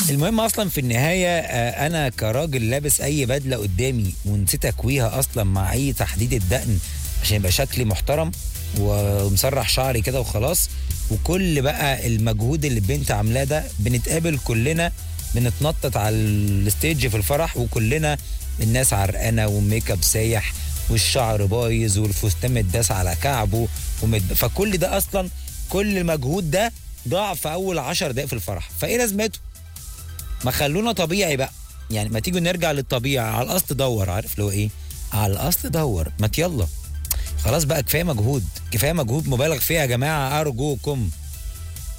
المهم اصلا في النهايه آه، انا كراجل لابس اي بدله قدامي ونسيت اكويها اصلا مع اي تحديد الدقن عشان يبقى شكلي محترم ومسرح شعري كده وخلاص وكل بقى المجهود اللي البنت عاملاه ده بنتقابل كلنا بنتنطط على الستيج في الفرح وكلنا الناس عرقانه والميك اب سايح والشعر بايظ والفستان متداس على كعبه ومد... فكل ده اصلا كل المجهود ده ضاع في اول عشر دقايق في الفرح فايه لازمته ما خلونا طبيعي بقى يعني ما تيجوا نرجع للطبيعي على الاصل دور عارف لو ايه على الاصل دور ما يلا خلاص بقى كفايه مجهود كفايه مجهود مبالغ فيه يا جماعه ارجوكم